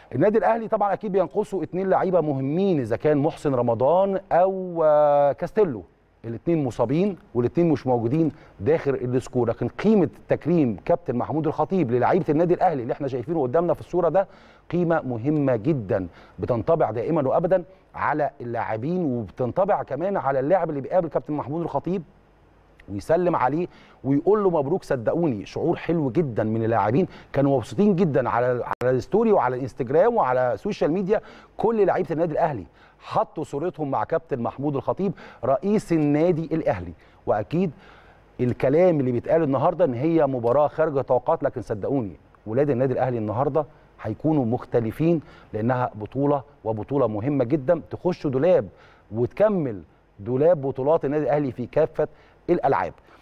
النادي الاهلي طبعا اكيد بينقصه اثنين لعيبه مهمين اذا كان محسن رمضان او آه، كاستيلو الاثنين مصابين والاثنين مش موجودين داخل السكور لكن قيمه تكريم كابتن محمود الخطيب للعيبه النادي الاهلي اللي احنا شايفينه قدامنا في الصوره ده قيمه مهمه جدا بتنطبع دائما وابدا على اللاعبين وبتنطبع كمان على اللاعب اللي بيقابل كابتن محمود الخطيب ويسلم عليه ويقول له مبروك صدقوني شعور حلو جدا من اللاعبين كانوا مبسوطين جدا على على الستوري وعلى الانستجرام وعلى السوشيال ميديا كل لعيبه النادي الاهلي حطوا صورتهم مع كابتن محمود الخطيب رئيس النادي الاهلي واكيد الكلام اللي بيتقال النهارده ان هي مباراه خارج توقعات لكن صدقوني ولاد النادي الاهلي النهارده هيكونوا مختلفين لانها بطوله وبطوله مهمه جدا تخش دولاب وتكمل دولاب بطولات النادي الاهلي في كافه الالعاب